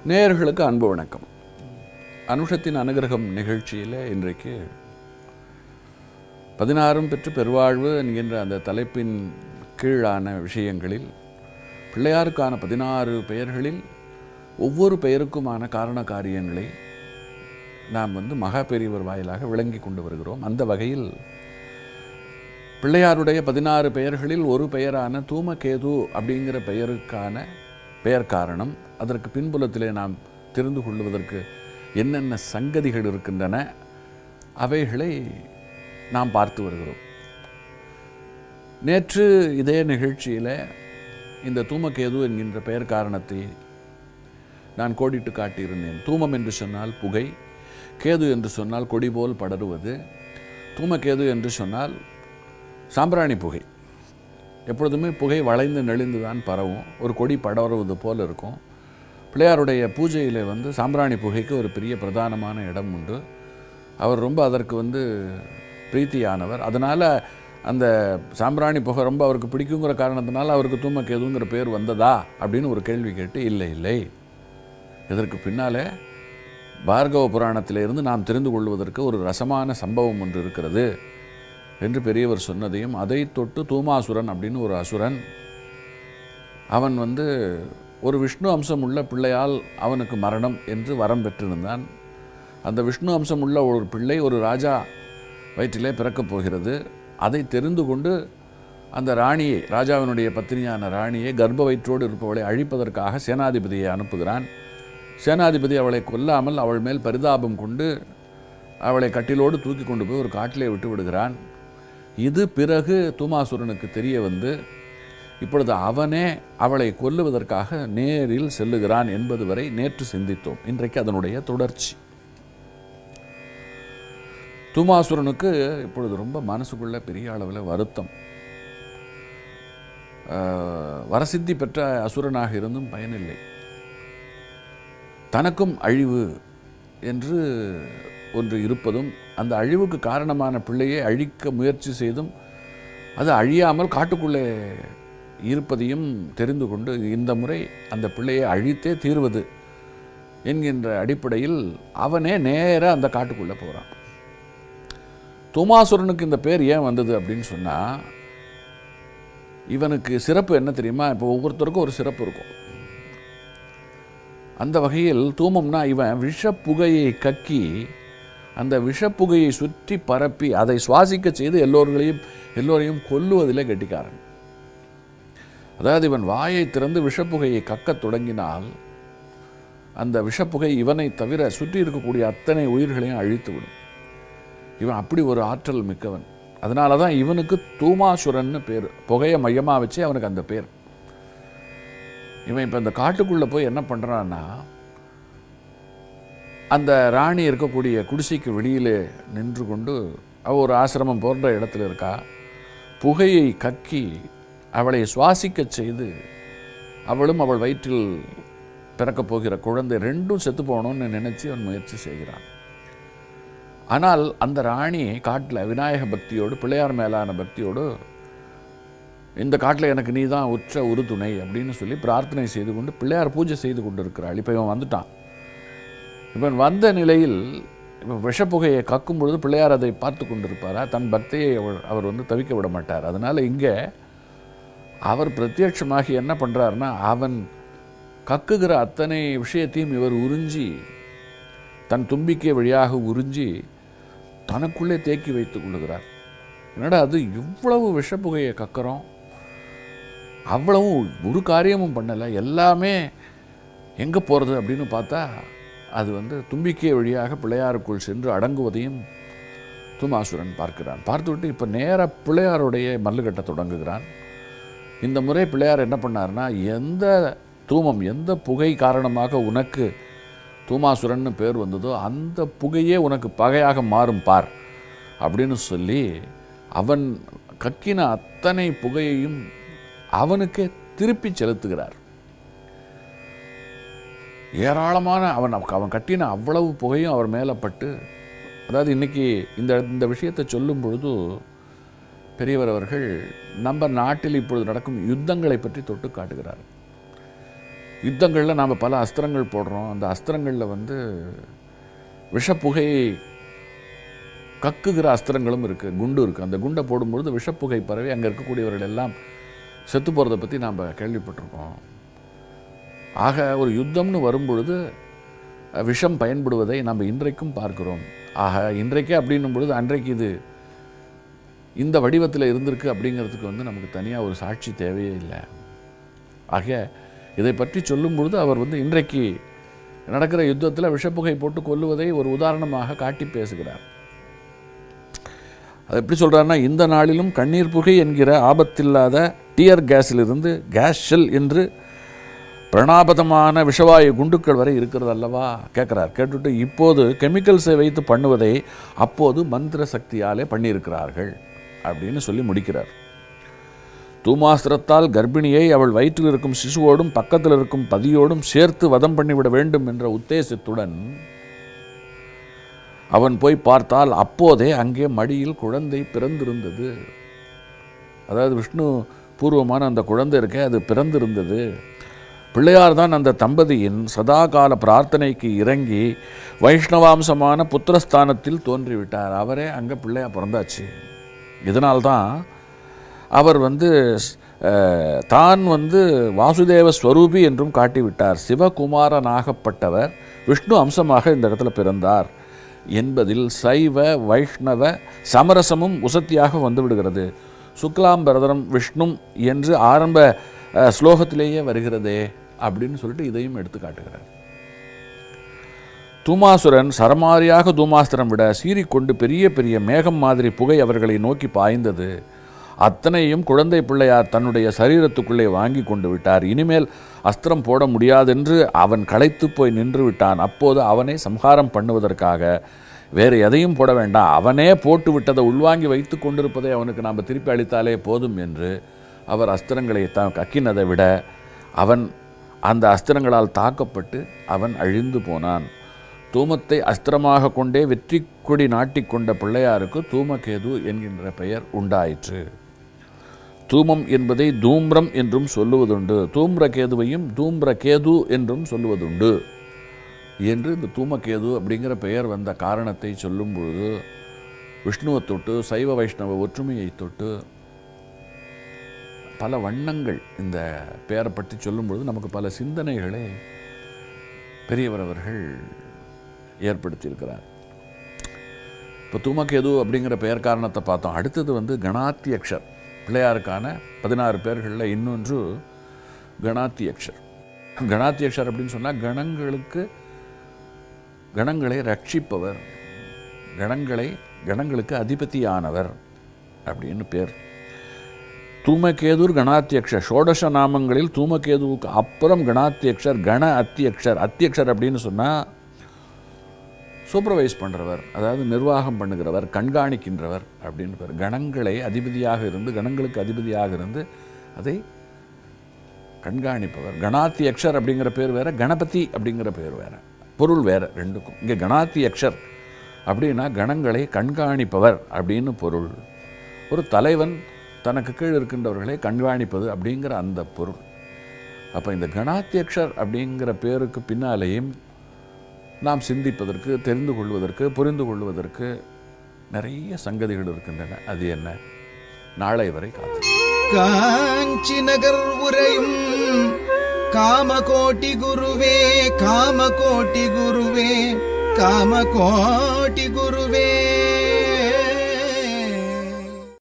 நேயர்களுக்கு அன்பு வணக்கம் அனுஷத்தின் அனுகிரகம் நிகழ்ச்சியில் இன்றைக்கு பதினாறும் பெற்று பெருவாழ்வு என்கின்ற அந்த தலைப்பின் கீழான விஷயங்களில் பிள்ளையாருக்கான பதினாறு பெயர்களில் ஒவ்வொரு பெயருக்குமான காரண காரியங்களை நாம் வந்து மகா பெரியவர் வாயிலாக விளங்கி கொண்டு வருகிறோம் அந்த வகையில் பிள்ளையாருடைய பதினாறு பெயர்களில் ஒரு பெயரான தூமகேது அப்படிங்கிற பெயருக்கான பெயர் காரணம் அதற்கு பின்புலத்திலே நாம் தெரிந்து கொள்வதற்கு என்னென்ன சங்கதிகள் இருக்கின்றன அவைகளை நாம் பார்த்து வருகிறோம் நேற்று இதே நிகழ்ச்சியில் இந்த தூமகேது என்கின்ற பெயர் காரணத்தை நான் கோடிட்டு காட்டியிருந்தேன் தூமம் என்று சொன்னால் புகை கேது என்று சொன்னால் கொடி போல் படருவது தூமகேது என்று சொன்னால் சாம்பிராணி புகை எப்பொழுதுமே புகை வளைந்து நெளிந்து தான் பரவும் ஒரு கொடி படருவது போல் இருக்கும் பிள்ளையாருடைய பூஜையில் வந்து சாம்பிராணி புகைக்கு ஒரு பெரிய பிரதானமான இடம் உண்டு அவர் ரொம்ப அதற்கு வந்து பிரீத்தியானவர் அதனால் அந்த சாம்பிராணி புகை ரொம்ப அவருக்கு பிடிக்குங்கிற காரணத்தினால அவருக்கு தூமக்கேதுங்கிற பேர் வந்ததா அப்படின்னு ஒரு கேள்வி கேட்டு இல்லை இல்லை இதற்கு பின்னாலே பார்கவ புராணத்திலிருந்து நாம் தெரிந்து கொள்வதற்கு ஒரு ரசமான சம்பவம் ஒன்று இருக்கிறது என்று பெரியவர் சொன்னதையும் அதை தொட்டு தூமாசுரன் அப்படின்னு ஒரு அசுரன் அவன் வந்து ஒரு விஷ்ணு அம்சம் உள்ள பிள்ளையால் அவனுக்கு மரணம் என்று வரம் பெற்றிருந்தான் அந்த விஷ்ணு அம்சம் உள்ள ஒரு பிள்ளை ஒரு ராஜா வயிற்றிலே பிறக்கப் போகிறது அதை தெரிந்து கொண்டு அந்த ராணியை ராஜாவினுடைய பத்தினியான ராணியை கர்ப்ப வயிற்றோடு இருப்பவளை அழிப்பதற்காக சேனாதிபதியை அனுப்புகிறான் சேனாதிபதி அவளை கொல்லாமல் அவள் மேல் பரிதாபம் கொண்டு அவளை கட்டிலோடு தூக்கி கொண்டு போய் ஒரு காட்டிலே விட்டு விடுகிறான் இது பிறகு தூமாசுரனுக்கு தெரிய வந்து இப்பொழுது அவனே அவளை கொல்லுவதற்காக நேரில் செல்லுகிறான் என்பது வரை நேற்று சிந்தித்தோம் இன்றைக்கு அதனுடைய தொடர்ச்சி தூமாசுரனுக்கு இப்பொழுது ரொம்ப மனசுக்குள்ள பெரிய அளவில் வருத்தம் ஆஹ், வரசித்தி பெற்ற அசுரனாக இருந்தும் பயனில்லை தனக்கும் அழிவு என்று ஒன்று இருப்பதும் அந்த அழிவுக்கு காரணமான பிள்ளையை அழிக்க முயற்சி செய்தும் அது அழியாமல் காட்டுக்குள்ளே இருப்பதையும் தெரிந்து கொண்டு இந்த முறை அந்த பிள்ளையை அழித்தே தீர்வது என்கின்ற அடிப்படையில் அவனே நேரா அந்த காட்டுக்குள்ளே போகிறான் துமாசுரனுக்கு இந்த பேர் ஏன் வந்தது அப்படின்னு சொன்னால் இவனுக்கு சிறப்பு என்ன தெரியுமா இப்போ ஒவ்வொருத்தருக்கும் ஒரு சிறப்பு இருக்கும் அந்த வகையில் தூமம்னா இவன் விஷப்புகையை கக்கி அந்த விஷப்புகையை சுற்றி பரப்பி அதை சுவாசிக்க செய்து எல்லோர்களையும் எல்லோரையும் கொல்லுவதிலே கெட்டிக்காரன் அதாவது இவன் வாயை திறந்து விஷப்புகையை கக்கத் தொடங்கினால் அந்த விஷப்புகை இவனை தவிர சுற்றி இருக்கக்கூடிய அத்தனை உயிர்களையும் அழித்து விடும் இவன் அப்படி ஒரு ஆற்றல் மிக்கவன் அதனால தான் இவனுக்கு தூமாசுரன்னு பேர் புகையை மையமாக வச்சு அவனுக்கு அந்த பேர் இவன் இப்போ இந்த காட்டுக்குள்ளே போய் என்ன பண்ணுறான்னா அந்த ராணி இருக்கக்கூடிய குடிசைக்கு வெளியிலே நின்று கொண்டு அவ ஒரு ஆசிரமம் போன்ற இடத்துல இருக்கா புகையை கக்கி அவளை சுவாசிக்கச் செய்து அவளும் அவள் வயிற்றில் பிறக்கப் போகிற குழந்தை ரெண்டும் செத்து போகணும்னு நினைச்சு அவன் முயற்சி செய்கிறான் ஆனால் அந்த ராணி காட்டில் விநாயக பக்தியோடு பிள்ளையார் மேலான பக்தியோடு இந்த காட்டில் எனக்கு நீ தான் உற்ற உறுதுணை அப்படின்னு சொல்லி பிரார்த்தனை செய்து கொண்டு பிள்ளையார் பூஜை செய்து கொண்டு இருக்கிறாள் இப்போ இவன் வந்துட்டான் இவன் வந்த நிலையில் இவன் விஷப்புகையை கக்கும் பொழுது பிள்ளையார் அதை பார்த்து கொண்டிருப்பாரா தன் பக்தியை அவர் அவர் வந்து தவிக்க விட மாட்டார் அதனால் இங்கே அவர் பிரத்யட்சமாகி என்ன பண்ணுறாருன்னா அவன் கக்குகிற அத்தனை விஷயத்தையும் இவர் உறிஞ்சி தன் தும்பிக்கை வழியாக உறிஞ்சி தனக்குள்ளே தேக்கி வைத்துக் கொள்ளுகிறார் என்னடா அது இவ்வளவு விஷப்புகையை கக்கிறோம் அவ்வளவும் ஒரு காரியமும் பண்ணலை எல்லாமே எங்கே போகிறது அப்படின்னு பார்த்தா அது வந்து தும்பிக்கை வழியாக பிள்ளையாருக்குள் சென்று அடங்குவதையும் துமாசுரன் பார்க்கிறான் பார்த்துவிட்டு இப்போ நேராக பிள்ளையாருடைய மல்லு கட்ட தொடங்குகிறான் இந்த முறை பிள்ளையார் என்ன பண்ணார்னா எந்த தூமம் எந்த புகை காரணமாக உனக்கு தூமாசுரன்னு பேர் வந்ததோ அந்த புகையே உனக்கு பகையாக மாறும் பார் அப்படின்னு சொல்லி அவன் கக்கின அத்தனை புகையையும் அவனுக்கே திருப்பி செலுத்துகிறார் ஏராளமான அவன் அவன் கட்டின அவ்வளவு புகையும் அவர் மேலே பட்டு அதாவது இன்னைக்கு இந்த இந்த விஷயத்தை சொல்லும் பொழுது பெரியவர் அவர்கள் நம்ம நாட்டில் இப்பொழுது நடக்கும் யுத்தங்களை பற்றி தொட்டு காட்டுகிறார் யுத்தங்களில் நாம் பல அஸ்திரங்கள் போடுறோம் அந்த அஸ்திரங்களில் வந்து விஷப்புகையை கக்குகிற அஸ்திரங்களும் இருக்குது குண்டு இருக்குது அந்த குண்டை போடும்பொழுது விஷப்புகை பரவி அங்கே இருக்கக்கூடியவர்கள் எல்லாம் செத்து போகிறத பற்றி நாம் கேள்விப்பட்டிருக்கோம் ஆக ஒரு யுத்தம்னு வரும்பொழுது அஹ், விஷம் பயன்படுவதை நம்ம இன்றைக்கும் பார்க்கிறோம் ஆக இன்றைக்கே அப்படின்னும் பொழுது அன்றைக்கு இது இந்த வடிவத்தில் இருந்திருக்கு அப்படிங்கிறதுக்கு வந்து நமக்கு தனியாக ஒரு சாட்சி தேவையே இல்லை ஆக இதை பற்றி சொல்லும் பொழுது அவர் வந்து இன்றைக்கு நடக்கிற யுத்தத்தில் விஷப்புகை போட்டு கொல்லுவதை ஒரு உதாரணமாக காட்டி பேசுகிறார் அது எப்படி சொல்றாருன்னா இந்த நாளிலும் கண்ணீர் புகை என்கிற ஆபத்தில்லாத டியர் கேஸிலிருந்து கேஸ் ஷெல் என்று பிரணாபதமான விஷவாயு குண்டுக்கள் வரை இருக்கிறது அல்லவா கேட்குறார் கேட்டுட்டு இப்போது கெமிக்கல்ஸை வைத்து பண்ணுவதை அப்போது மந்திர சக்தியாலே பண்ணியிருக்கிறார்கள் அப்படின்னு சொல்லி முடிக்கிறார் தூமாஸ்திரத்தால் கர்ப்பிணியை அவள் வயிற்றில் இருக்கும் சிசுவோடும் பக்கத்தில் இருக்கும் பதியோடும் சேர்த்து வதம் பண்ணிவிட வேண்டும் என்ற உத்தேசத்துடன் அவன் போய் பார்த்தால் அப்போதே அங்கே மடியில் குழந்தை பிறந்திருந்தது அதாவது விஷ்ணு பூர்வமான அந்த குழந்தை இருக்கே அது பிறந்திருந்தது பிள்ளையார் தான் அந்த தம்பதியின் சதாகால பிரார்த்தனைக்கு இறங்கி வைஷ்ணவாம்சமான புத்திரஸ்தானத்தில் தோன்றிவிட்டார் அவரே அங்கே பிள்ளையார் பிறந்தாச்சு இதனால்தான் அவர் வந்து அஹ், தான் வந்து வாசுதேவ ஸ்வரூபி என்றும் காட்டிவிட்டார் சிவகுமாரனாகப்பட்டவர் விஷ்ணு அம்சமாக இந்த இடத்துல பிறந்தார் என்பதில் சைவ வைஷ்ணவ சமரசமும் உசத்தியாக வந்து விடுகிறது சுக்லாம்பரதரம் விஷ்ணும் என்று ஆரம்ப அஹ், ஸ்லோகத்திலேயே வருகிறதே அப்படின்னு சொல்லிட்டு இதையும் எடுத்து காட்டுகிறார் தூமாசுரன் சரமாரியாக தூமாஸ்திரம் விட சீறிக்கொண்டு பெரிய பெரிய மேகம் மாதிரி புகை அவர்களை நோக்கி பாய்ந்தது அத்தனையும் குழந்தை பிள்ளையார் தன்னுடைய சரீரத்துக்குள்ளே வாங்கி கொண்டு விட்டார் இனிமேல் அஸ்திரம் போட முடியாதென்று அவன் களைத்து போய் நின்று விட்டான் அப்போது அவனை சம்ஹாரம் பண்ணுவதற்காக வேறு எதையும் போட வேண்டாம் அவனே போட்டு விட்டதை உள்வாங்கி வைத்து கொண்டிருப்பதை அவனுக்கு நாம் திருப்பி அளித்தாலே போதும் என்று அவர் அஸ்திரங்களை த கக்கினதை விட அவன் அந்த அஸ்திரங்களால் தாக்கப்பட்டு அவன் அழிந்து போனான் தூமத்தை அஸ்திரமாக கொண்டே வெற்றி கொடி நாட்டிக்கொண்ட பிள்ளையாருக்கு தூமகேது என்கின்ற பெயர் உண்டாயிற்று தூமம் என்பதை தூம்ரம் என்றும் சொல்லுவதுண்டு தூம்ரகேதுவையும் தூம்ரகேது என்றும் சொல்லுவதுண்டு என்று இந்த தூமகேது அப்படிங்கிற பெயர் வந்த காரணத்தை சொல்லும் பொழுது விஷ்ணுவை தொட்டு சைவ வைஷ்ணவ ஒற்றுமையை தொட்டு பல வண்ணங்கள் இந்த பெயரை பற்றி சொல்லும் பொழுது நமக்கு பல சிந்தனைகளை பெரியவர் அவர்கள் ஏற்படுத்தியிருக்கிறார் இப்போ தூமகேது அப்படிங்கிற பெயர் காரணத்தை பார்த்தோம் அடுத்தது வந்து கணாத்தியக்ஷர் பிள்ளையாருக்கான பதினாறு பேர்களில் இன்னொன்று கணாத்தியக்ஷர் கணாத்தியக்ஷர் அப்படின்னு சொன்னால் கணங்களுக்கு கணங்களை ரட்சிப்பவர் கணங்களை கணங்களுக்கு அதிபதியானவர் அப்படின்னு பேர் தூமகேதுர் கணாத்தியக்ஷர் ஷோடச நாமங்களில் தூமகேதுவுக்கு அப்புறம் கணாத்தியக்ஷர் கண அத்தியக்ஷர் அத்தியக்ஷர் அப்படின்னு சொன்னால் சூப்பர்வைஸ் பண்ணுறவர் அதாவது நிர்வாகம் பண்ணுகிறவர் கண்காணிக்கின்றவர் அப்படின்னு பேர் கணங்களை அதிபதியாக இருந்து கணங்களுக்கு அதிபதியாக இருந்து அதை கண்காணிப்பவர் கணாத்தி யக்ஷர் அப்படிங்கிற பேர் வேற கணபதி அப்படிங்கிற பேர் வேற பொருள் வேற ரெண்டுக்கும் இங்கே கணாத்தி யக்ஷர் அப்படின்னா கணங்களை கண்காணிப்பவர் அப்படின்னு பொருள் ஒரு தலைவன் தனக்கு கீழ் இருக்கின்றவர்களை கண்காணிப்பது அப்படிங்கிற அந்த பொருள் அப்போ இந்த கணாத்தியக்ஷர் அப்படிங்கிற பேருக்கு பின்னாலேயும் நாம் சிந்திப்பதற்கு தெரிந்து கொள்வதற்கு புரிந்து கொள்வதற்கு நிறைய சங்கதிகள் இருக்கின்றன அது என்ன நாளை வரை காத்து காஞ்சி நகர் உரையும் காமகோட்டி குருவே காமகோட்டி குருவே காமகோட்டி குருவே